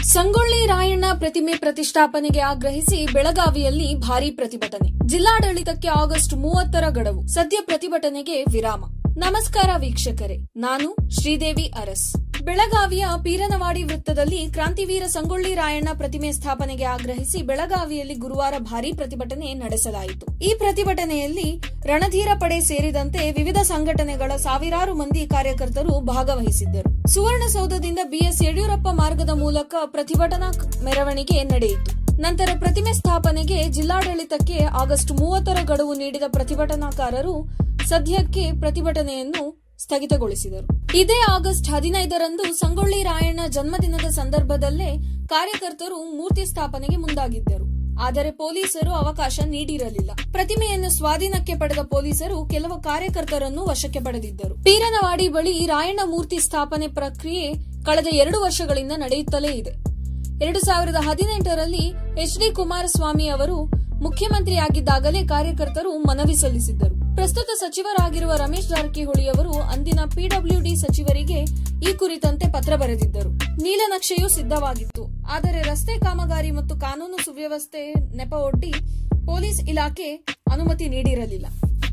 ಸಂಗೊಳ್ಳಿ ರಾಯಣ್ಣ ಪ್ರತಿಮೆ ಪ್ರತಿಷ್ಠಾಪನೆಗೆ ಆಗ್ರಹಿಸಿ ಬೆಳಗಾವಿಯಲ್ಲಿ ಭಾರೀ ಪ್ರತಿಭಟನೆ ಜಿಲ್ಲಾಡಳಿತಕ್ಕೆ ಆಗಸ್ಟ್ ಮೂವತ್ತರ ಗಡುವು ಸದ್ಯ ಪ್ರತಿಭಟನೆಗೆ ವಿರಾಮ ನಮಸ್ಕಾರ ವೀಕ್ಷಕರೇ ನಾನು ಶ್ರೀದೇವಿ ಅರಸ್ ಬೆಳಗಾವಿಯ ಪೀರನವಾಡಿ ವೃತ್ತದಲ್ಲಿ ಕ್ರಾಂತಿವೀರ ಸಂಗೊಳ್ಳಿ ರಾಯಣ್ಣ ಪ್ರತಿಮೆ ಸ್ಥಾಪನೆಗೆ ಆಗ್ರಹಿಸಿ ಬೆಳಗಾವಿಯಲ್ಲಿ ಗುರುವಾರ ಭಾರೀ ಪ್ರತಿಭಟನೆ ನಡೆಸಲಾಯಿತು ಈ ಪ್ರತಿಭಟನೆಯಲ್ಲಿ ರಣಧೀರ ಪಡೆ ಸೇರಿದಂತೆ ವಿವಿಧ ಸಂಘಟನೆಗಳ ಸಾವಿರಾರು ಮಂದಿ ಕಾರ್ಯಕರ್ತರು ಭಾಗವಹಿಸಿದ್ದರು ಸುವರ್ಣಸೌಧದಿಂದ ಬಿಎಸ್ ಯಡಿಯೂರಪ್ಪ ಮಾರ್ಗದ ಮೂಲಕ ಪ್ರತಿಭಟನಾ ಮೆರವಣಿಗೆ ನಡೆಯಿತು ನಂತರ ಪ್ರತಿಮೆ ಸ್ಥಾಪನೆಗೆ ಜಿಲ್ಲಾಡಳಿತಕ್ಕೆ ಆಗಸ್ಟ್ ಮೂವತ್ತರ ಗಡುವು ನೀಡಿದ ಪ್ರತಿಭಟನಾಕಾರರು ಸದ್ಯಕ್ಕೆ ಪ್ರತಿಭಟನೆಯನ್ನು ಸ್ಥಗಿತಗೊಳಿಸಿದರು ಇದೇ ಆಗಸ್ಟ್ ಹದಿನೈದರಂದು ಸಂಗೊಳ್ಳಿ ರಾಯಣ್ಣ ಜನ್ಮದಿನದ ಸಂದರ್ಭದಲ್ಲೇ ಕಾರ್ಯಕರ್ತರು ಮೂರ್ತಿ ಸ್ಥಾಪನೆಗೆ ಮುಂದಾಗಿದ್ದರು ಆದರೆ ಪೊಲೀಸರು ಅವಕಾಶ ನೀಡಿರಲಿಲ್ಲ ಪ್ರತಿಮೆಯನ್ನು ಸ್ವಾಧೀನಕ್ಕೆ ಪಡೆದ ಪೊಲೀಸರು ಕೆಲವು ಕಾರ್ಯಕರ್ತರನ್ನು ವಶಕ್ಕೆ ಪಡೆದಿದ್ದರು ಪೀರನವಾಡಿ ಬಳಿ ರಾಯಣ್ಣ ಮೂರ್ತಿ ಸ್ಥಾಪನೆ ಪ್ರಕ್ರಿಯೆ ಕಳೆದ ಎರಡು ವರ್ಷಗಳಿಂದ ನಡೆಯುತ್ತಲೇ ಇದೆ ಎರಡು ಸಾವಿರದ ಹದಿನೆಂಟರಲ್ಲಿ ಎಚ್ ಡಿ ಕುಮಾರಸ್ವಾಮಿ ಅವರು ಮುಖ್ಯಮಂತ್ರಿಯಾಗಿದ್ದಾಗಲೇ ಕಾರ್ಯಕರ್ತರು ಮನವಿ ಸಲ್ಲಿಸಿದ್ದರು ಪ್ರಸ್ತುತ ಸಚಿವರಾಗಿರುವ ರಮೇಶ್ ಜಾರಕಿಹೊಳಿ ಅವರು ಅಂದಿನ ಪಿಡಬ್ಲ್ಯೂಡಿ ಸಚಿವರಿಗೆ ಈ ಕುರಿತಂತೆ ಪತ್ರ ಬರೆದಿದ್ದರು ನೀಲನಕ್ಷೆಯೂ ಸಿದ್ಧವಾಗಿತ್ತು ಆದರೆ ರಸ್ತೆ ಕಾಮಗಾರಿ ಮತ್ತು ಕಾನೂನು ಸುವ್ಯವಸ್ಥೆ ನೆಪವೊಡ್ಡಿ ಪೊಲೀಸ್ ಇಲಾಖೆ ಅನುಮತಿ ನೀಡಿರಲಿಲ್ಲ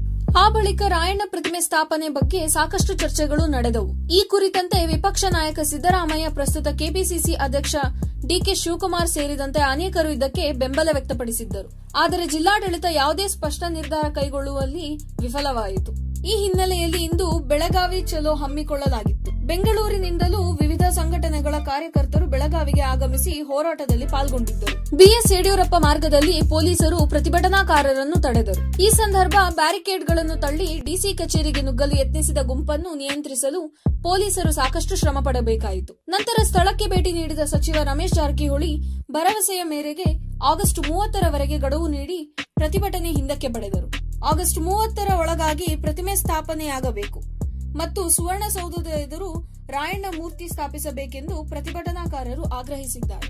ಆ ಬಳಿಕ ರಾಯಣ್ಣ ಪ್ರತಿಮೆ ಸ್ಥಾಪನೆ ಬಗ್ಗೆ ಸಾಕಷ್ಟು ಚರ್ಚೆಗಳು ನಡೆದವು ಈ ಕುರಿತಂತೆ ವಿಪಕ್ಷ ನಾಯಕ ಸಿದ್ದರಾಮಯ್ಯ ಪ್ರಸ್ತುತ ಕೆಪಿಸಿಸಿ ಅಧ್ಯಕ್ಷ ಡಿಕೆ ಶಿವಕುಮಾರ್ ಸೇರಿದಂತೆ ಅನೇಕರು ಇದಕ್ಕೆ ಬೆಂಬಲ ವ್ಯಕ್ತಪಡಿಸಿದ್ದರು ಆದರೆ ಜಿಲ್ಲಾಡಳಿತ ಯಾವುದೇ ಸ್ಪಷ್ಟ ನಿರ್ಧಾರ ಕೈಗೊಳ್ಳುವಲ್ಲಿ ವಿಫಲವಾಯಿತು ಈ ಹಿನ್ನೆಲೆಯಲ್ಲಿ ಇಂದು ಬೆಳಗಾವಿ ಚಲೋ ಹಮ್ಮಿಕೊಳ್ಳಲಾಗಿತ್ತು ಬೆಂಗಳೂರಿನಿಂದಲೂ ವಿವಿಧ ಸಂಘಟನೆಗಳ ಕಾರ್ಯಕರ್ತರು ಬೆಳಗಾವಿಗೆ ಆಗಮಿಸಿ ಹೋರಾಟದಲ್ಲಿ ಪಾಲ್ಗೊಂಡಿದ್ದರು ಬಿಎಸ್ ಯಡಿಯೂರಪ್ಪ ಮಾರ್ಗದಲ್ಲಿ ಪೊಲೀಸರು ಪ್ರತಿಭಟನಾಕಾರರನ್ನು ತಡೆದರು ಈ ಸಂದರ್ಭ ಬ್ಯಾರಿಕೇಡ್ಗಳನ್ನು ತಳ್ಳಿ ಡಿಸಿ ಕಚೇರಿಗೆ ನುಗ್ಗಲು ಯತ್ನಿಸಿದ ಗುಂಪನ್ನು ನಿಯಂತ್ರಿಸಲು ಪೊಲೀಸರು ಸಾಕಷ್ಟು ಶ್ರಮ ಪಡಬೇಕಾಯಿತು ನಂತರ ಸ್ಥಳಕ್ಕೆ ಭೇಟಿ ನೀಡಿದ ಸಚಿವ ರಮೇಶ್ ಜಾರಕಿಹೊಳಿ ಭರವಸೆಯ ಮೇರೆಗೆ ಆಗಸ್ಟ್ ಮೂವತ್ತರವರೆಗೆ ಗಡುವು ನೀಡಿ ಪ್ರತಿಭಟನೆ ಹಿಂದಕ್ಕೆ ಪಡೆದರು ಆಗಸ್ಟ್ ಮೂವತ್ತರ ಒಳಗಾಗಿ ಪ್ರತಿಮೆ ಸ್ಥಾಪನೆಯಾಗಬೇಕು ಮತ್ತು ಸುವರ್ಣಸೌಧದ ಎದುರು ರಾಯಣ್ಣ ಮೂರ್ತಿ ಸ್ಥಾಪಿಸಬೇಕೆಂದು ಪ್ರತಿಭಟನಾಕಾರರು ಆಗ್ರಹಿಸಿದ್ದಾರೆ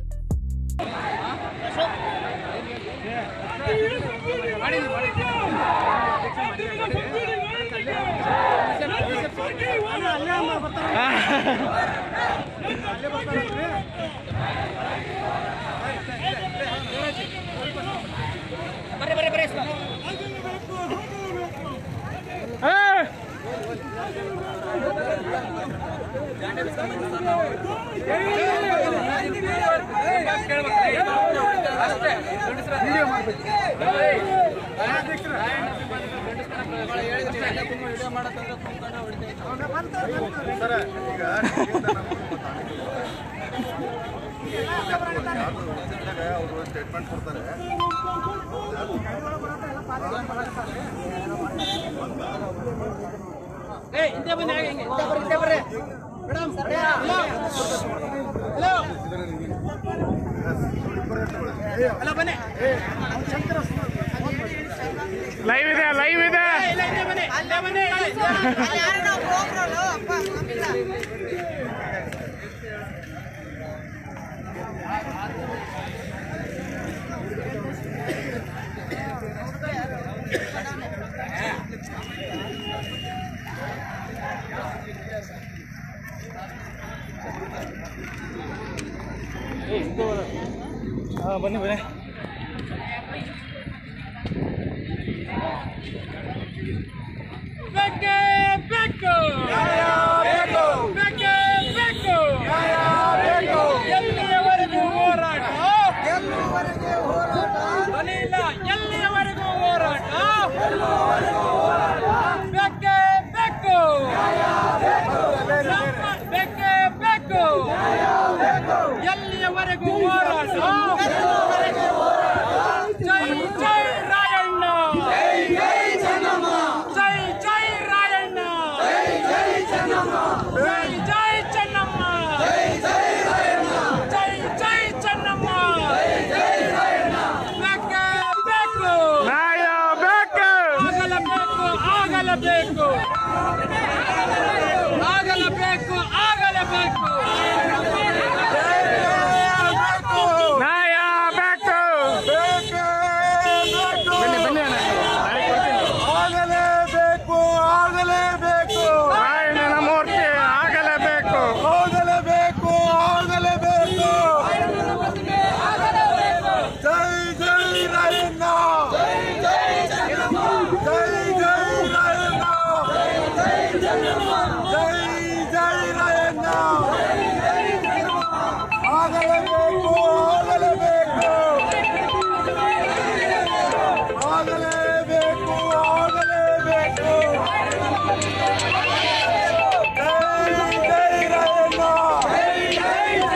ಸರ್ ಈಗ ಅವರು ಸ್ಟೇಟ್ಮೆಂಟ್ ಕೊಡ್ತಾರೆ ಲೈವ್ ಇದೆ ಲೈವ್ ಇದೆ ಬನ್ನಿ ಬನ್ನಿ Bekke, Bekke! Bekke, Bekke! ಎಲ್ಲಿಯವರೆಗೂ ಹೋರಾಟ ಧ್ವನಿ ಇಲ್ಲ ಎಲ್ಲಿಯವರೆಗೂ ಹೋರಾಟ ಬೆಕ್ಕೆ ಬೆಕ್ಕು ನಮ್ಮ ಬೆಕ್ಕೆ ಬೆಕ್ಕು ಎಲ್ಲಿಯವರೆಗೂ ಹೋರಾಟ ಜೈ ಜೈ ರಾಯಣ್ಣ ಜೈ ಜೈ ರಾಯಣ್ಣ ಜೈ ಜೈ ಚೆನ್ನಮ್ಮ ಜೈ ಜೈ ಚೆನ್ನಮ್ಮ ಬೆಕ್ಕೆ ಬೆಕ್ಕು ನ್ಯಾಯ ಬೇಕು ಆಗಲಬೇಕು ಆಗಲಬೇಕು ಆಗಲಬೇಕು ಆಗಲಬೇಕು ನ್ಯಾಯ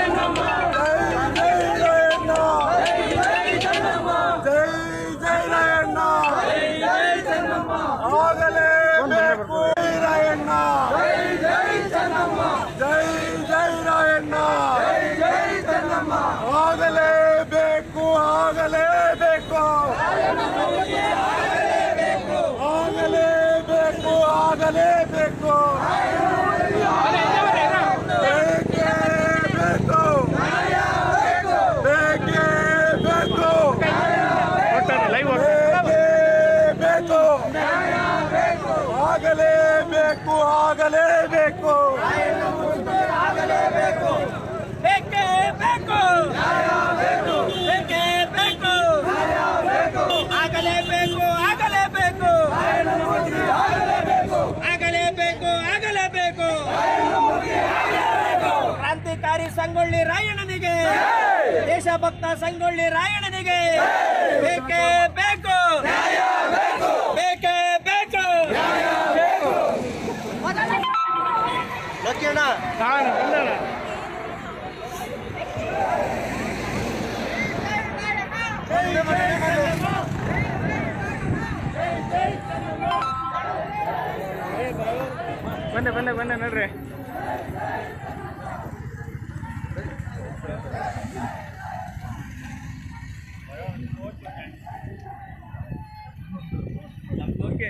ಆಗಲೇಬೇಕು ರಾಯಣ್ಣ ಜೈ ಜೈ ರಾಯಣ್ಣ ಆಗಲೇಬೇಕು ಆಗಲೇಬೇಕು ಆಗಲೇಬೇಕು ಆಗಲೇಬೇಕು ಬೇಕೇ ಬೇಕು ಬೇಕೇ ಬೇಕು ಲೈವ್ ಬೇಕೇ ಬೇಕು ಆಗಲೇಬೇಕು ಆಗಲೇಬೇಕು ಬೇಕೇ ಬೇಕು ಬೇಕೇ ಬೇಕು ಆಗಲೇಬೇಕು ಆಗಲೇಬೇಕು ಆಗಲೇಬೇಕು ಆಗಲೇಬೇಕು ಕ್ರಾಂತಿಕಾರಿ ಸಂಗೊಳ್ಳಿ ರಾಯಣ್ಣನಿಗೆ ದೇಶಭಕ್ತ ಸಂಗೊಳ್ಳಿ ರಾಯಣ್ಣನಿಗೆ ಬೇಕೇ ಬೇಕು ಬೇಕೇ ಬೇಕು ನಾನು ಬಂದಣ ಬಂದೆ ಬಂದೆ ಬಂದೆ ನೋಡ್ರಿ ಓಕೆ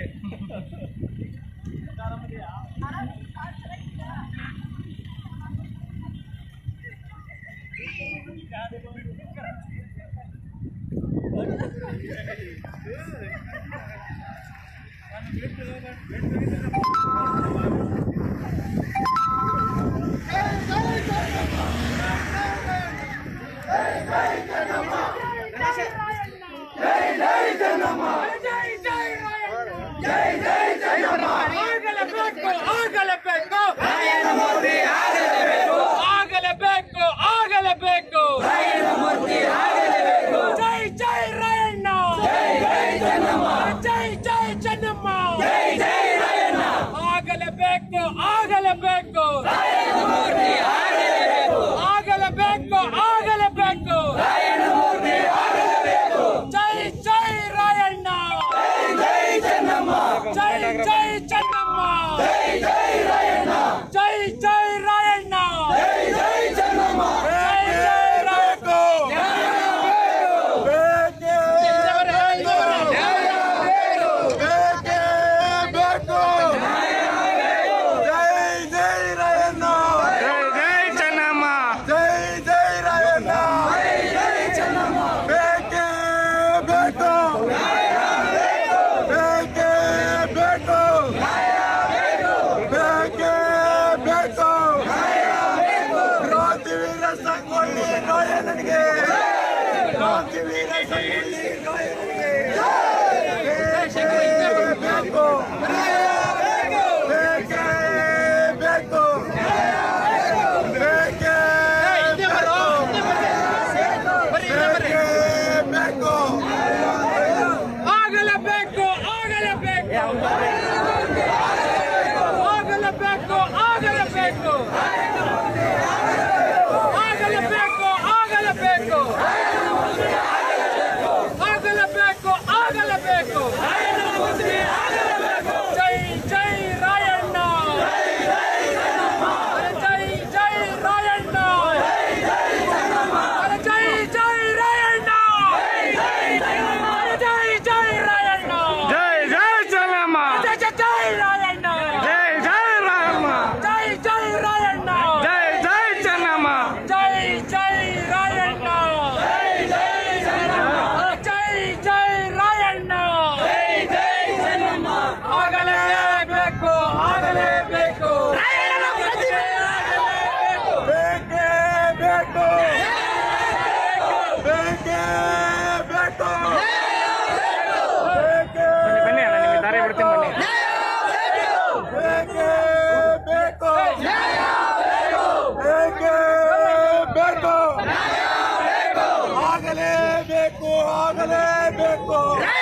ಆಗಲೇಬೇಕು ಆಗಲೇಬೇಕು ಆಗಲೇಬೇಕು ಆಗಲೇಬೇಕು ಜೈ ಜೈ ರಾಯಣ್ಣ ಜೈ ಜೈ ಚೆನ್ನಮ್ಮ ಆಗಲೇಬೇಕು ಆಗಲೇಬೇಕು ಆಗಲೇಬೇಕು ಆಗಲೇಬೇಕು ಜೈ ಜೈ ರಾಯಣ್ಣ ಜೈ ಜೈ ಚೆನ್ನಮ್ಮ ಜೈ ಜೈ ರಾಯಣ್ಣ ಜೈ ಜೈ ರಾಯಣ್ಣ ಜೈ ಜೈ ರಾಯಣ್ಣ ಬೇಕೇ ಬೇಕೇ ಬೇಕು ಜೈ ಜೈ ರಾಯಣ್ಣ ಜೈ ಜೈ ಚೆನ್ನಮ್ಮ ಜೈ ಜೈ ರಾಯಣ್ಣ ಬೇಕೇ ಬೇಕು ಬೇಕೇ ಬೇಕು ಬೇಕೇ ಬೇಕು ಕ್ರಾಂತಿವೀರ ಸಂಗೊಳ್ಳಿ ರಾಯಣ್ಣನಿಗೆ ಕ್ರಾಂತಿವೀರ ಸಂಗೊಳ್ಳಿ ರಾಯಣ್ಣನಿಗೆ ಬೇಕೇ ಬೇಕು ಬೇಕೇ ಬೇಕು ಬೇಕೇ ಬೇಕೇ ಬೇಕು ಆಗಲೇಬೇಕು ಆಗಲೇಬೇಕು ಆಗಲೇಬೇಕು ಆಗಲೇಬೇಕು ಆಗಲೇಬೇಕು ಆಗಲೇಬೇಕು ಆಗಲೇಬೇಕು ಆಗಲೇಬೇಕು ಜೈ ಜೈ ರಾಯಣ್ಣ ಅರೆ ಜೈ ಜೈ ರಾಯಣ್ಣ ಅರೆ ಜೈ ಜೈ ರಾಯಣ್ಣ ಅರೆ ಜೈ ಜೈ ರಾಯಣ್ಣ ಜೈ ಜೈ ಚೆನ್ನಮ್ಮ ಜೈ ಜೈ ಜೈ ರಾಯಣ್ಣ ಜೈ ಜೈ ರಾಯಮ್ಮ ಜೈ ಜೈ ರಾಯಣ್ಣ ಜೈ ಜೈ ಚೆನ್ನಮ್ಮ ಜೈ ಜೈ ರಾಯಣ್ಣ ಜೈ ಜೈ ರಾಯಣ್ಣ ಆಗಲೇಬೇಕು ಆಗಲೇಬೇಕು ಬೇಕೇ ಬೇಕು ಬೇಕೇ ಬೇಕು ಬೇಕೇ ಬನ್ನಿ ಅಣ್ಣ ನಿಮಗೆ ದಾರಿ ಬಿಡ್ತೀನಿ ಬನ್ನಿ ಬೇಕೇ ಬೇಕು ಬೇಕೇ ಬೇಕು ಆಗಲೇಬೇಕು ಆಗಲೇಬೇಕು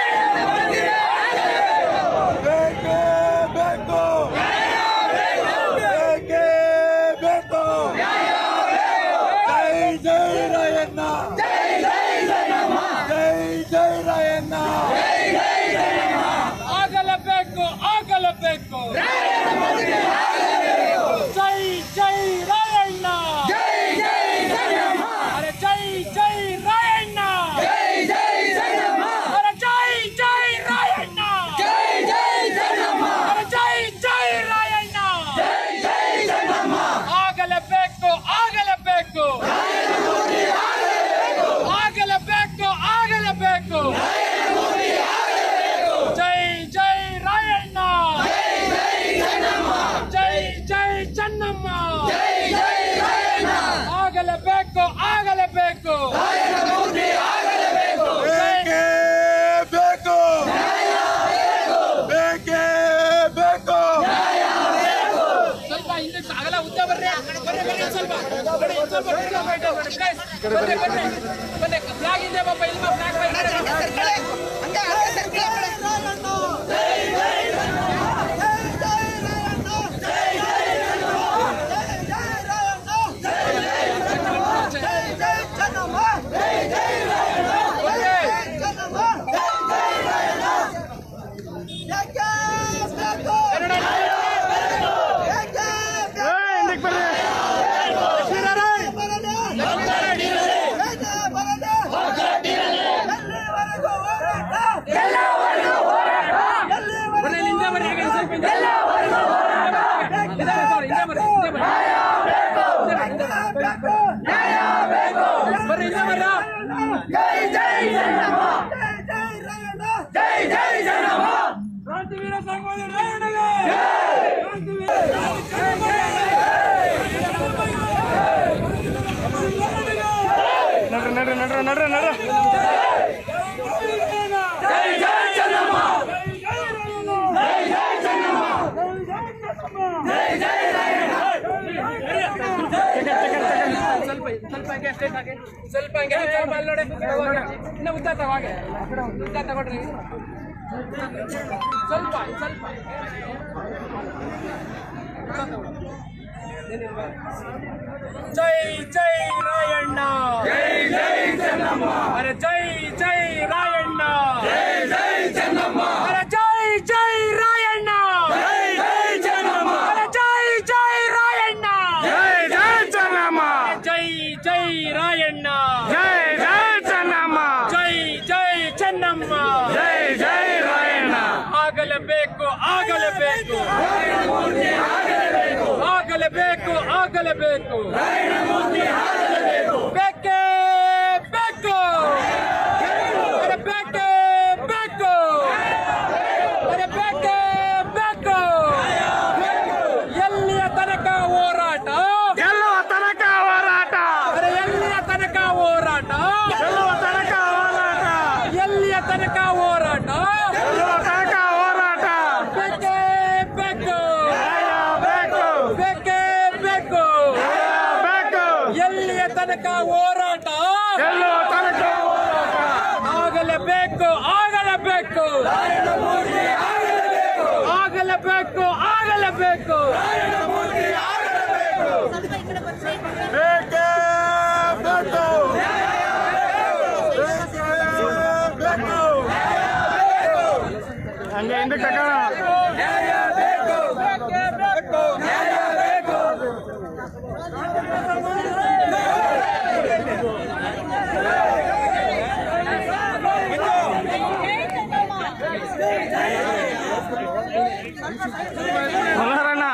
ಬೇಕೇ ಬೇಕು ಬೇಕೇ ಬೇಕು ಜೈ ಜೈ ರಾಯಣ್ಣ ಜೈ ಜೈ ರಾಯಣ್ಣ ಆಗಲೇಬೇಕು ಆಗಲೇಬೇಕು ಜೈ ಜೈ ರಾಯಣ್ಣ ಅರೆ ಜೈ ಜೈ ರಾಯಣ್ಣ ಅರೆ ಜೈ ಜೈ ರಾಯಣ್ಣ ಅರೆ ಜೈ ಜೈ ರಾಯಣ್ಣ ಆಗಲೇಬೇಕು ಆಗಲೇಬೇಕು ಆಗಲೇಬೇಕು ಆಗಲೇಬೇಕು ಜೈ ಜೈ ರಾಯಣ್ಣ ಜೈ ಜೈ ಚೆನ್ನಮ್ಮ ಆಗಲೇಬೇಕು ಆಗಲೇಬೇಕು ಬೇಕೇ ಬೇಕು ಬೇಕೇ ಬೇಕು ಸ್ವಲ್ಪ ಹಿಂದೆ ಅಗಲ ಉದ್ದ ಬರ್ರಿ ಬರ್ರಿ ಬರ್ರಿ ಸ್ವಲ್ಪ ಬರ್ರಿ ಇನ್ನು ಸ್ವಲ್ಪ ಹಿಂದೆ ಬೈಠ ಬರ್ರಿ guys. ಬರ್ರಿ ಬರ್ರಿ ಬನ್ನಿ ಫ್ಲಾಗ್ ಇದೆ ಬಾಬಾ ಇಲ್ಲಿ ಫ್ಲಾಗ್ ಬೈ ಬರ್ರಿ ಇಲ್ಲಿ ಹಿಂದೆ ಬರ್ರಿ ಈಗ ಸ್ವಲ್ಪ ಹಿಂದೆ ಹಿಂದೆ ಬರ್ರಿ ಹಿಂದೆ ಬರ್ರಿ ಹಿಂದೆ ಬರ್ರಿ ಬರ್ರಿ ಹಿಂದೆ ಬರ್ರಿ ಕ್ರಾಂತಿವೀರ ಸಂಗೊಳ್ಳಿ ರಾಯಣ್ಣಗೆ ಕ್ರಾಂತಿವೀರ ನಡ್ರಿ ನಡ್ರಿ ನಡ್ರಿ ನಡ್ರಿ ನಡ್ರಿ ಜೈ ಜೈ ಚೆನ್ನಮ್ಮ ಸ್ವಲ್ಪ ಸ್ವಲ್ಪ ಹಂಗೆ ಅಷ್ಟೇ ಸಾಕೆ ಸ್ವಲ್ಪ ಹಂಗೆ ಸ್ವಲ್ಪ ಅಲ್ಲಿ ನೋಡಿ ಅವಾಗ. ಇನ್ನ ಉದ್ದ ತವಾಗೆ ಉದ್ದ ತಗೊಳ್ರಿ ಸ್ವಲ್ಪ ಸ್ವಲ್ಪ ಜೈ ಜೈ ರಾಯಣ್ಣ ಜೈ ಜೈ ಚೆನ್ನಮ್ಮ ಅರೆ ಜೈ ಜೈ ರಾಯಣ್ಣ ಜೈ ಜೈ ಚೆನ್ನಮ್ಮ ಅರೆ ಜೈ ಜೈ ರಾಯಣ್ಣ ಜೈ ಜೈ ಚೆನ್ನಮ್ಮ ಅರೆ ಜೈ ಜೈ ರಾಯಣ್ಣ ಜೈ ಜೈ ಚೆನ್ನಮ್ಮ ಜೈ ಜೈ ರಾಯಣ್ಣ ಜೈ ಜೈ ಚೆನ್ನಮ್ಮ ಜೈ ಜೈ ಚೆನ್ನಮ್ಮ ಜೈ ಜೈ ರಾಯಣ್ಣ ಆಗಲೇಬೇಕು ಆಗಲೇಬೇಕು ಆಗಲೇಬೇಕು ಆಗಲೇಬೇಕು ಬೇಕೇ ಬೇಕು ಅರೆ ಬೇಕೇ ಬೇಕು ಅರೆ ಬೇಕೇ ಬೇಕು ಎಲ್ಲಿಯ ತನಕ ಹೋರಾಟ ಗೆಲ್ಲುವ ತನಕ ಹೋರಾಟ ಅರೆ ಎಲ್ಲಿಯ ತನಕ ಹೋರಾಟ ಗೆಲ್ಲುವ ತನಕ ಹೋರಾಟ ಎಲ್ಲಿಯ ತನಕ ಹೋರಾಟ ಗೆಲ್ಲುವ ತನಕ ಹೋರಾಟ ಬೇಕೇ ಬೇಕು ನ್ಯಾಯ ಬೇಕು ಬೇಕೇ ಬೇಕು ನ್ಯಾಯ ಬೇಕು ಎಲ್ಲಿಯ ತನಕ ಹೋರಾಟ ಗೆಲ್ಲುವ ತನಕ ಹೋರಾಟ ಆಗಲೇಬೇಕು ಆಗಲೇಬೇಕು ಆಗಲೇಬೇಕು ಆಗಲೇಬೇಕು ಬೇಕೇ ಬೇಕು ಬೇಕೇ ಬೇಕು ಹಂಗೆ ಹಿಂದಕ್ಕೆ ತಗೋಣ ಮನೋಹರಣ್ಣ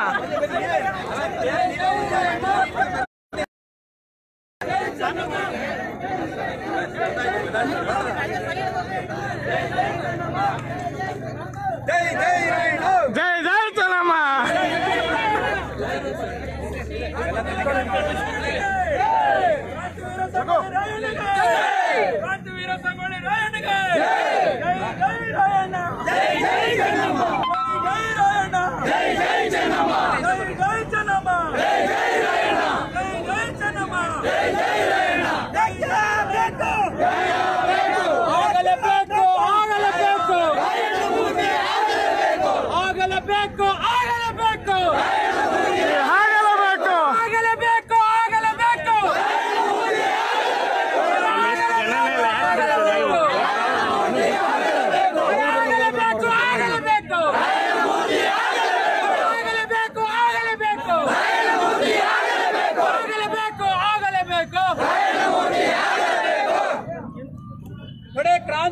ಜೈ ಜೈ ರಾಯಣ್ಣ ಜೈ ಜೈ ಚೆನ್ನಮ್ಮ ಕ್ರಾಂತಿವೀರ ಸಂಗೊಳ್ಳಿ ರಾಯಣ್ಣಗೆ ಜೈ ಜೈ ರಾಯಣ್ಣ ಜೈ ಜೈ ಚೆನ್ನಮ್ಮ ಜೈ ರಾಯಣ್ಣ ಜೈ ಜೈ ಚೆನ್ನಮ್ಮ ಜೈ ಜೈ ಚೆನ್ನಮ್ಮ ಜೈ ಜೈ ರಾಯಣ್ಣ ಜೈ ಜೈ ಚೆನ್ನಮ್ಮ ಜೈ ಜೈ ರಾಯಣ್ಣ ಬೇಕು ಆಗಲೇಬೇಕು ಆಗಲೇಬೇಕು ಆಗಲೇಬೇಕು ಆಗಲೇಬೇಕು ಆಗಲೇಬೇಕು ಆಗಲೇಬೇಕು ಆಗಲೇಬೇಕು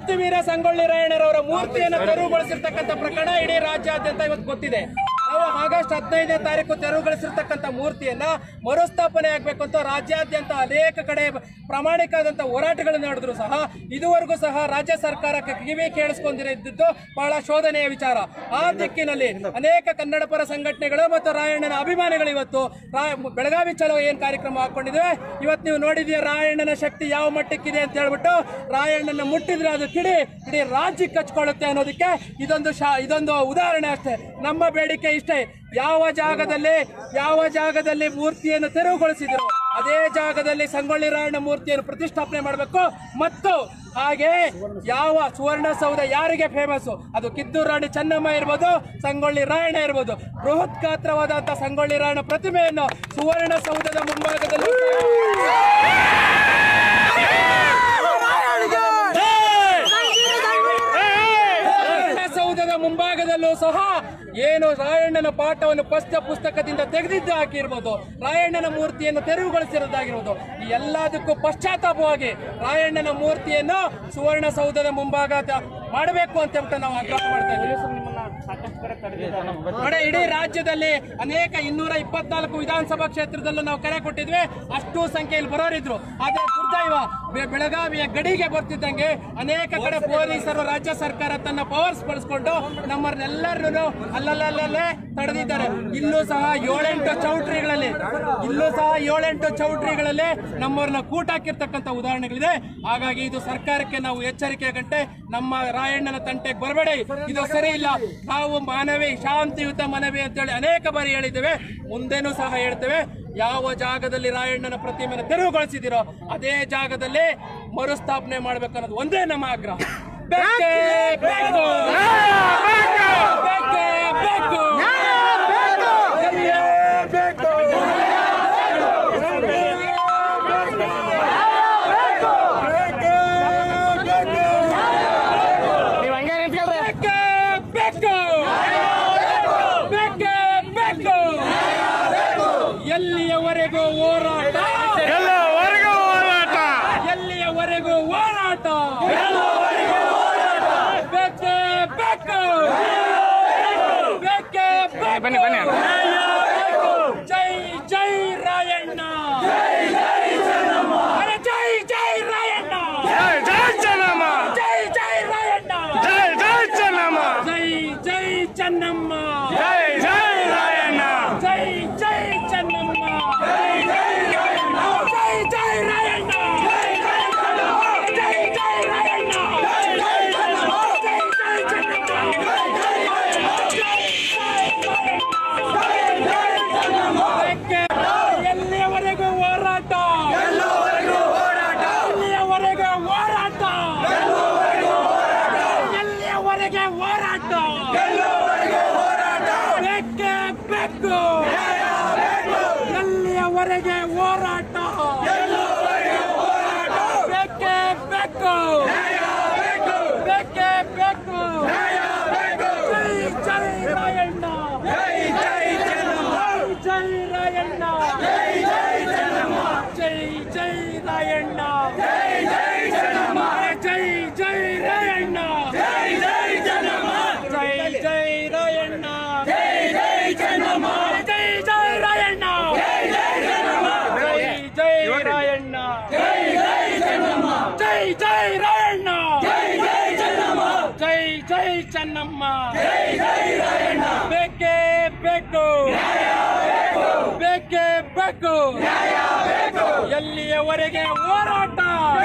ಕ್ರಾಂತಿವೀರ ಸಂಗೊಳ್ಳಿ ರಾಯಣ್ಣರವರ ಮೂರ್ತಿಯನ್ನು ತೆರವುಗೊಳಿಸಿರ್ತಕ್ಕಂಥ ಪ್ರಕರಣ ಇಡೀ ರಾಜ್ಯಾದ್ಯಂತ ಇವತ್ತು ಗೊತ್ತಿದೆ ನಾವು ಆಗಸ್ಟ್ ಹದಿನೈದನೇ ತಾರೀಕು ತೆರವುಗೊಳಿಸಿರ್ತಕ್ಕಂಥ ಮೂರ್ತಿಯನ್ನ ಮರುಸ್ಥಾಪನೆ ಆಗಬೇಕು ಅಂತ ರಾಜ್ಯಾದ್ಯಂತ ಅನೇಕ ಕಡೆ ಪ್ರಾಮಾಣಿಕವಾದಂಥ ಹೋರಾಟಗಳು ನಡೆದ್ರು ಸಹ ಇದುವರೆಗೂ ಸಹ ರಾಜ್ಯ ಸರ್ಕಾರಕ್ಕೆ ಕಿವಿ ಕೇಳಿಸ್ಕೊಂಡಿದ್ದು ಬಹಳ ಶೋಧನೆಯ ವಿಚಾರ ಆ ದಿಕ್ಕಿನಲ್ಲಿ ಅನೇಕ ಕನ್ನಡ ಪರ ಸಂಘಟನೆಗಳು ಮತ್ತು ರಾಯಣ್ಣನ ಅಭಿಮಾನಿಗಳು ಇವತ್ತು ರಾ- ಬೆಳಗಾವಿ ಚಲೋ ಏನ್ ಕಾರ್ಯಕ್ರಮ ಹಾಕೊಂಡಿದ್ದೇವೆ ಇವತ್ತು ನೀವು ನೋಡಿದೀಯ ರಾಯಣ್ಣನ ಶಕ್ತಿ ಯಾವ ಮಟ್ಟಕ್ಕಿದೆ ಅಂತ ಹೇಳ್ಬಿಟ್ಟು ರಾಯಣ್ಣನ ಮುಟ್ಟಿದ್ರೆ ಅದು ಕಿಡಿ ಇಡೀ ರಾಜ್ಯಕ್ಕೆ ಹಚ್ಕೊಳ್ಳುತ್ತೆ ಅನ್ನೋದಕ್ಕೆ ಇದೊಂದು ಶಾ ಇದೊಂದು ಉದಾಹರಣೆ ಅಷ್ಟೇ ನಮ್ಮ ಬೇಡಿಕೆ ಇಷ್ಟೇ ಯಾವ ಜಾಗದಲ್ಲಿ ಯಾವ ಜಾಗದಲ್ಲಿ ಮೂರ್ತಿಯನ್ನು ತೆರವುಗೊಳಿಸಿದ್ರು ಅದೇ ಜಾಗದಲ್ಲಿ ಸಂಗೊಳ್ಳಿ ರಾಯಣ್ಣ ಮೂರ್ತಿಯನ್ನು ಪ್ರತಿಷ್ಠಾಪನೆ ಮಾಡಬೇಕು ಮತ್ತು ಹಾಗೆ ಯಾವ ಸುವರ್ಣಸೌಧ ಯಾರಿಗೆ ಫೇಮಸ್ ಅದು ಕಿತ್ತೂರು ರಾಣಿ ಚೆನ್ನಮ್ಮ ಇರ್ಬೋದು ಸಂಗೊಳ್ಳಿ ರಾಯಣ್ಣ ಇರ್ಬೋದು ಬೃಹತ್ ಗಾತ್ರವಾದಂತಹ ಸಂಗೊಳ್ಳಿ ರಾಯಣ್ಣ ಪ್ರತಿಮೆಯನ್ನು ಸುವರ್ಣಸೌಧದ ಮುಂಭಾಗದಲ್ಲಿ ಸೌಧದ ಮುಂಭಾಗದಲ್ಲೂ ಸಹ ಏನು ರಾಯಣ್ಣನ ಪಾಠವನ್ನು ಪಠ್ಯ ಪುಸ್ತಕದಿಂದ ತೆಗೆದಿದ್ದು ಹಾಕಿರ್ಬೋದು ರಾಯಣ್ಣನ ಮೂರ್ತಿಯನ್ನು ತೆರವುಗೊಳಿಸಿರೋದಾಗಿರ್ಬೋದು ಈ ಎಲ್ಲದಕ್ಕೂ ಪಶ್ಚಾತ್ತಾಪವಾಗಿ ರಾಯಣ್ಣನ ಮೂರ್ತಿಯನ್ನು ಸುವರ್ಣಸೌಧದ ಮುಂಭಾಗ ತ- ಮಾಡಬೇಕು ಅಂತ ಹೇಳ್ಬಿಟ್ಟು ನಾವು ಆಗ್ರಹ ಮಾಡ್ತಾ ಇದ್ದೀವಿ ನೋಡಿ ಇಡೀ ರಾಜ್ಯದಲ್ಲಿ ಅನೇಕ ಇನ್ನೂರ ಇಪ್ಪತ್ನಾಲ್ಕು ವಿಧಾನಸಭಾ ಕ್ಷೇತ್ರದಲ್ಲೂ ನಾವು ಕರೆ ಕೊಟ್ಟಿದ್ವಿ ಅಷ್ಟು ಸಂಖ್ಯೆಯಲ್ಲಿ ಬರೋರಿದ್ರು ಆದ್ರೆ ದುರ್ದೈವ ಬೆ- ಬೆಳಗಾವಿಯ ಗಡಿಗೆ ಬರ್ತಿದ್ದಂಗೆ ಅನೇಕ ಕಡೆ ಪೊಲೀಸರು ರಾಜ್ಯ ಸರ್ಕಾರ ತನ್ನ ಪವರ್ಸ್ ಬಳಸ್ಕೊಂಡು ನಮ್ಮನ್ನೆಲ್ಲರನ್ನು ಅಲ್ಲಲ್ಲಲ್ಲೇ ತಡೆದಿದ್ದಾರೆ ಇಲ್ಲೂ ಸಹ ಏಳೆಂಟು ಚೌಟ್ರಿಗಳಲ್ಲಿ ಇಲ್ಲೂ ಸಹ ಏಳೆಂಟು ಚೌಟ್ರಿಗಳಲ್ಲಿ ನಮ್ಮವ್ರನ್ನ ಕೂಟ ಹಾಕಿರ್ತಕ್ಕಂಥ ಉದಾಹರಣೆಗಳಿದೆ ಹಾಗಾಗಿ ಇದು ಸರ್ಕಾರಕ್ಕೆ ನಾವು ಎಚ್ಚರಿಕೆ ಗಂಟೆ ನಮ್ಮ ರಾಯಣ್ಣನ ತಂಟೆಗೆ ಬರಬೇಡಿ ಇದು ಸರಿ ಇಲ್ಲ ನಾವು ಮಾನವಿ ಶಾಂತಿಯುತ ಮನವಿ ಅಂತೇಳಿ ಅನೇಕ ಬಾರಿ ಹೇಳಿದ್ದೇವೆ ಮುಂದೆನೂ ಸಹ ಹೇಳ್ತೇವೆ ಯಾವ ಜಾಗದಲ್ಲಿ ರಾಯಣ್ಣನ ಪ್ರತಿಮೆಯನ್ನು ತೆರವುಗೊಳಿಸಿದಿರೋ ಅದೇ ಜಾಗದಲ್ಲಿ ಮರುಸ್ಥಾಪನೆ ಮಾಡ್ಬೇಕು ಅನ್ನೋದು ಒಂದೇ ನಮ್ಮ ಆಗ್ರಹ ಬೇಕೇ ಬೇಕು ಬೇಕೇ ಬೇಕು ಬೇಕು ಬೇಕೇ ಬೇಕು ನೀವ್ ಹಂಗೆ ನಿಂತ್ಕೊಳ್ರಿ ಬೇಕೇ ಬೇಕು ಬೇಕೇ ಬೇಕು ಎಲ್ಲಿಯವರೆಗೂ ಹೋರಾಟ ಎಲ್ಲವರೆಗೂ ಹೋರಾಟ ಎಲ್ಲಿಯವರೆಗೂ ಹೋರಾಟ ಬೇಕೇ ಬೇಕು ಬೇಕೇ ಬೇಕು ಬನ್ನಿ ಬನ್ನಿ ಜೈ ಜೈ ರಾಯಣ್ಣ ಅರೆ ಜೈ ಜೈ ರಾಯಣ್ಣ ಜೈ ಜೈ ಚೆನ್ನಮ್ಮ ಜೈ ಜೈ ರಾಯಣ್ಣ ಜೈ ಜೈ ಚೆನ್ನಮ್ಮ ಜೈ ಜೈ ಚೆನ್ನಮ್ಮ ಜೈ ಜೈ ರಾಯಣ್ಣ ಜೈ ಜೈ ಚೆನ್ನಮ್ಮ ಜೈ ಜೈ ರಾಯಣ್ಣ ಜೈ ಜೈ ರಾಯಣ್ಣ ಜೈ ಜೈ ಚೆನ್ನಮ್ಮ ಎಲ್ಲಿಯವರೆಗೂ ಹೋರಾಟ ಎಲ್ಲಿಯವರೆಗೂ ಹೋರಾಟ ಎಲ್ಲಿಯವರೆಗೆ ಹೋರಾಟ ಬೇಕೇ ಬೇಕು ಎಲ್ಲಿಯವರೆಗೆ ಹೋರಾಟ ಬೇಕೇ ಬೇಕು ಬೇಕೇ ಬೇಕು ಜೈ ಜೈ ರಾಯಣ್ಣ ಜೈ ಜೈ ಜೈ ರಾಯಣ್ಣ ಜೈ ಜೈ ರಾಯಣ್ಣ ಜೈ ಜೈ ರಾಯಣ್ಣ ಜೈ ಜೈ ರಾಯಣ್ಣ ಜೈ ಜೈ ರಾಯಣ್ಣ ಜೈ ಜೈ ರಾಯಣ್ಣ ಜೈ ಜೈ ರಾಯಣ್ಣ ಜೈ ಜೈ ಚೆನ್ನಮ್ಮ ಬೇಕೇ ಬೇಕು ಬೇಕೇ ಬೇಕು ಎಲ್ಲಿಯವರೆಗೆ ಹೋರಾಟ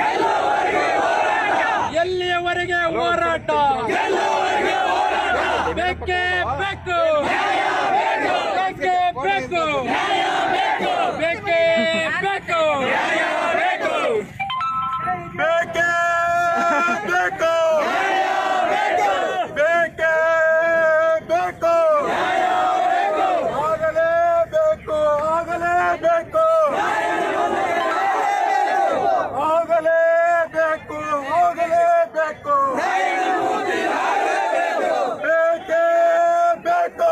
ಎಲ್ಲಿಯವರೆಗೆ ಹೋರಾಟ ಬೇಕೇ ಬೇಕು ಬೇಕೇ ಬೇಕು ಬೇಕೇ ಬೇಕು ಬೇಕೇ ಬೇಕು ಬೇಕೇ ಬೇಕು ಆಗಲೇಬೇಕು ಆಗಲೇಬೇಕು ಆಗಲೇಬೇಕು ಆಗಲೇಬೇಕು ಬೇಕೇ ಬೇಕು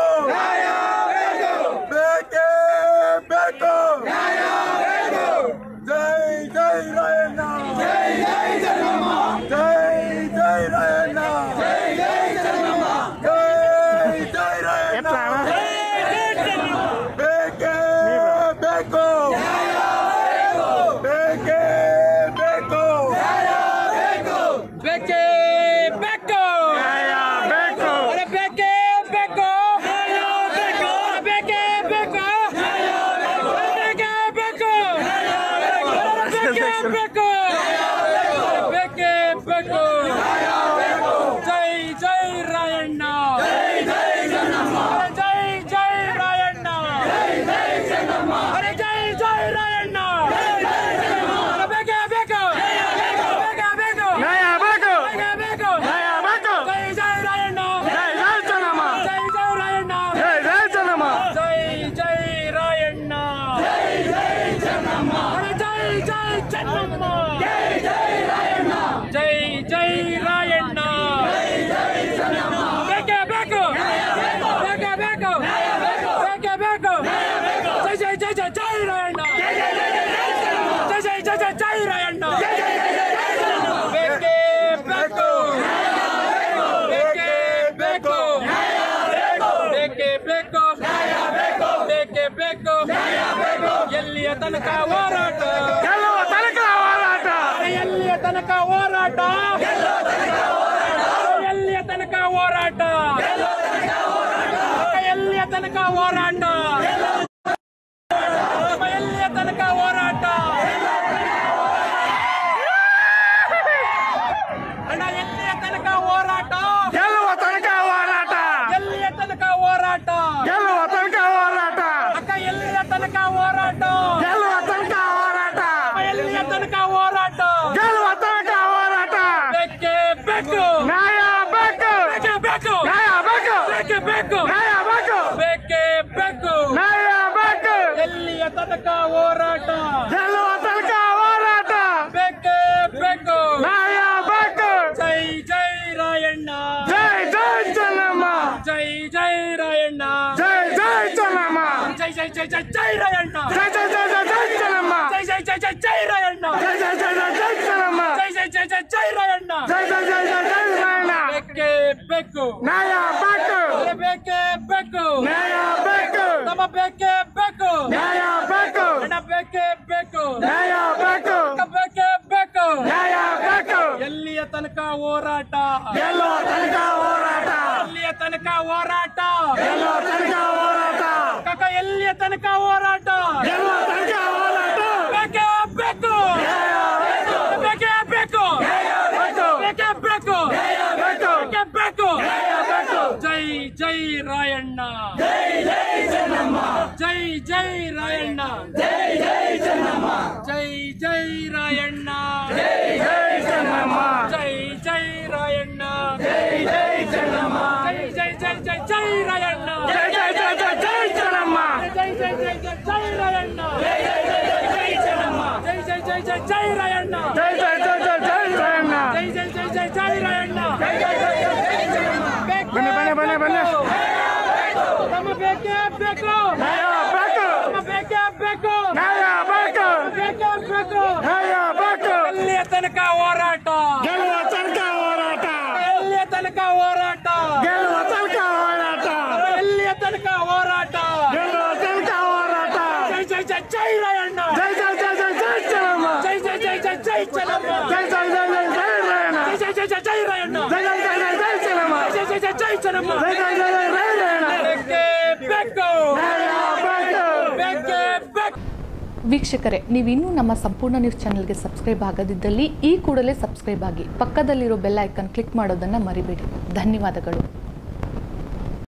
ಬೇಕೇ ಬೇಕು ಜೈ ಜೈ ರಾಯಣ್ಣ ಜೈ ಜೈ ಬೇಕು ಬೇಕೇ ಬೇಕು ಜೈ ಜೈ ರಾಯಣ್ಣ ಜೈ ಜೈ ರಾಯಣ್ಣ ಅರೆ ಜೈ ಜೈ ರಾಯಣ್ಣ ಅರೆ ಬೇಕೇ ಬೇಕು ಬೇಕೇ ಬೇಕು ನ್ಯಾಯ ಬೇಕು ಬೇಕೇ ಬೇಕು ನ್ಯಾಯ ಬೇಕು ಜೈ ಜೈ ರಾಯಣ್ಣ ಜೈ ಜೈ ಚೆನ್ನಮ್ಮ ಜೈ ಜೈ ರಾಯಣ್ಣ ಜೈ ಜೈ ಚೆನ್ನಮ್ಮ ಜೈ ಜೈ ರಾಯಣ್ಣ ಜೈ ಜೈ ಚೆನ್ನಮ್ಮ ಜೈ ಜೈ ಚೆನ್ನಮ್ಮ ಜೈ ಜೈ ರಾಯಣ್ಣ ಜೈ ಜೈ ರಾಯಣ್ಣ ಜೈ ಜೈ ಚೆನ್ನಮ್ಮ ಬೇಕೇ ಬೇಕು ಬೇಕೇ ಬೇಕು ಬೇಕೇ ಬೇಕು ಜೈ ಜೈ ಜೈ ಜೈ ಜೈ ರಾಯಣ್ಣ ಜೈ ಜೈ ಜೈ ಜೈ ಜೈ ಜೈ ರಾಯಣ್ಣ ಬೇಕೇ ಬೇಕು ಬೇಕೇ ಬೇಕು ಬೇಕೇ ಬೇಕು ಬೇಕೇ ಬೇಕು ಎಲ್ಲಿಯ ತನಕ ಹೋರಾಟ ಗೆಲ್ಲುವ ತನಕ ಹೋರಾಟ ಎಲ್ಲಿಯ ತನಕ ಹೋರಾಟ ಎಲ್ಲಿಯ ತನಕ ಹೋರಾಟ ಎಲ್ಲಿಯ ತನಕ ಹೋರಾಟ ಎಲ್ಲಿಯ ತನಕ ಹೋರಾಟ ಅಣ್ಣ ಎಲ್ಲಿಯ ತನಕ ಹೋರಾಟ ಗೆಲ್ಲುವ ತನಕ ಹೋರಾಟ ಎಲ್ಲಿಯ ತನಕ ಹೋರಾಟ ಗೆಲ್ಲುವ ತನಕ ಹೋರಾಟ ಅಕ್ಕ ಎಲ್ಲಿಯ ತನಕ ಹೋರಾಟ ಗೆಲ್ಲುವ ತನಕ ಹೋರಾಟ ಎಲ್ಲಿಯ ತನಕ ಹೋರಾಟ ಗೆಲ್ಲುವ ತನಕ ಹೋರಾಟ ಬೇಕೇ ಬೇಕು ನ್ಯಾಯ ಬೇಕು ಬೇಕೇ ಬೇಕು ನ್ಯಾಯ ಬೇಕು ಬೇಕೇ ಬೇಕು ನ್ಯಾಯ ಬೇಕು ಬೇಕೇ ಬೇಕು ನ್ಯಾಯ ಬೇಕು ಎಲ್ಲಿಯ ತನಕ ಹೋರಾಟ ಗೆಲ್ಲುವ ತನಕ ಹೋರಾಟ ಬೇಕೇ ಬೇಕು ನ್ಯಾಯ ಬೇಕು ಜೈ ಜೈ ರಾಯಣ್ಣ ಜೈ ಜೈ ಚೆನ್ನಮ್ಮ ಜೈ ಜೈ ರಾಯಣ್ಣ ಜೈ ಜೈ ಚೆನ್ನಮ್ಮ ಜೈ ಜೈ ಜೈ ಜೈ ಜೈ ರಾಯಣ್ಣ ಜೈ ಜೈ ಜೈ ಜೈ ಜೈ ಚೆನ್ನಮ್ಮ ಜೈ ಜೈ ಜೈ ಜೈ ಜೈ ರಾಯಣ್ಣ ಜೈ ಜೈ ಜೈ ಜೈ ಜೈ ಚೆನ್ನಮ್ಮ ಜೈ ಜೈ ಜೈ ಜೈ ಜೈ ರಾಯಣ್ಣ ಜೈ ಜೈ ಜೈ ಜೈ ಜೈ ನಾರಾಯಣ ಬೇಕೇ ಬೇಕು ನ್ಯಾಯ ಬೇಕು ಅರೆ ಬೇಕೇ ಬೇಕು ನ್ಯಾಯ ಬೇಕು ನಮ್ಮ ಬೇಕೇ ಬೇಕು ನ್ಯಾಯ ಬೇಕು ಹಣ ಬೇಕೇ ಬೇಕು ನ್ಯಾಯ ಬೇಕು ಅಕ್ಕ ಬೇಕೇ ಬೇಕು ನ್ಯಾಯ ಬೇಕು ಎಲ್ಲಿಯ ತನಕ ಹೋರಾಟ ಗೆಲ್ಲುವ ತನಕ ಹೋರಾಟ ಎಲ್ಲಿಯ ತನಕ ಹೋರಾಟ ಗೆಲ್ಲುವ ತನಕ ಹೋರಾಟ ಕಕ್ಕ ಎಲ್ಲಿಯ ತನಕ ಹೋರಾಟ ಗೆಲ್ಲುವ ತನಕ ಹೋರಾಟ ಬೇಕೇ ಬೇಕು ಬೇಕೇ ಬೇಕು ಬೇಕೇ ಬೇಕು ಬೇಕು ಬೇಕೇ ಬೇಕು ಬೇಕು ಜೈ ಜೈ ರಾಯಣ್ಣ ಜೈ ಜೈ ಚೆನ್ನಮ್ಮ ಜೈ ಜೈ ರಾಯಣ್ಣ ಜೈ ಜೈ ಚೆನ್ನಮ್ಮ ಜೈ ಜೈ ರಾಯಣ್ಣ ಜೈ ಚೆನ್ನಮ್ಮ ಜೈ ಜೈ ರಾಯಣ್ಣ ಜೈ ಜೈ ಚೆನ್ನಮ್ಮ ಜೈ ಜೈ ಜೈ ಜೈ ಜೈ ರಾಯಣ್ಣ ಜೈ ಜೈ ಜೈ ಜೈ ಜೈ ಚೆನ್ನಮ್ಮ ಜೈ ಜೈ ಜೈ ಜೈ ಜೈ ರಾಯಣ್ಣ ಜೈ ಜೈ ಜೈ ಜೈ ಜೈ ಚೆನ್ನಮ್ಮ ಜೈ ಜೈ ಜೈ ಜೈ ಜೈ ರಾಯಣ್ಣ ಜೈ ಜೈ ಜೈ ಜೈ ಜೈ ಚೆನ್ನಮ್ಮ ಜೈ ಜೈ ಜೈ ಜೈ ಜೈ ರಾಯಣ್ಣ ಬನ್ನಿ ಬನ್ನಿ ಬನ್ನಿ ಬನ್ನಿ ನಮ್ಮ ಬೇಕೇ ಬೇಕು ನ್ಯಾಯ ಬೇಕು ನಮ್ಮ ಬೇಕೇ ಬೇಕು ನ್ಯಾಯ ಬೇಕು ಬೇಕೇ ಬೇಕು ನ್ಯಾಯ ಬೇಕು ಎಲ್ಲಿಯ ತನಕ ಹೋರಾಟ ಗೆಲ್ಲುವ ತನಕ ಹೋರಾಟ ಎಲ್ಲಿಯ ತನಕ ಹೋರಾಟ ಗೆಲ್ಲುವ ತನಕ ಹೋರಾಟ ಎಲ್ಲಿಯ ತನಕ ಹೋರಾಟ ಗೆಲ್ಲುವ ತನಕ ಹೋರಾಟ ಜೈ ಜೈ ಜೈ ಜೈ ರಾಯಣ್ಣ ಜೈ ಜೈ ಜೈ ಜೈ ಜೈ ಚೆನ್ನಮ್ಮ ಜೈ ಜೈ ಜೈ ಜೈ ಜೈ ಚೆನ್ನಮ್ಮ ಜೈ ಜೈ ಜೈ ಜೈ ಜೈ ರಾಯಣ್ಣ ಜೈ ಜೈ ಜೈ ಜೈ ಜೈ ರಾಯಣ್ಣ ಜೈ ಜೈ ಜೈ ಜೈ ಜೈ ಚೆನ್ನಮ್ಮ ಜೈ ಜೈ ಜೈ ಜೈ ಚೆನ್ನಮ್ಮ ಜೈ ಜೈ ಜೈ ಜೈ ಜೈ ರಾಯಣ್ಣ ಬೇಕೇ ಬೇಕು ನ್ಯಾಯ ಬೇಕು ಬೇಕೇ ಬೇಕು ವೀಕ್ಷಕರೇ ನೀವಿನ್ನೂ ನಮ್ಮ ಸಂಪೂರ್ಣ ನ್ಯೂಸ್ ಚಾನೆಲ್ಗೆ ಸಬ್ಸ್ಕ್ರೈಬ್ ಆಗದಿದ್ದಲ್ಲಿ ಈ ಕೂಡಲೇ ಸಬ್ಸ್ಕ್ರೈಬ್ ಆಗಿ ಪಕ್ಕದಲ್ಲಿರೋ ಬೆಲ್ ಐಕನ್ ಕ್ಲಿಕ್ ಮಾಡೋದನ್ನು ಮರಿಬೇಡಿ ಧನ್ಯವಾದಗಳು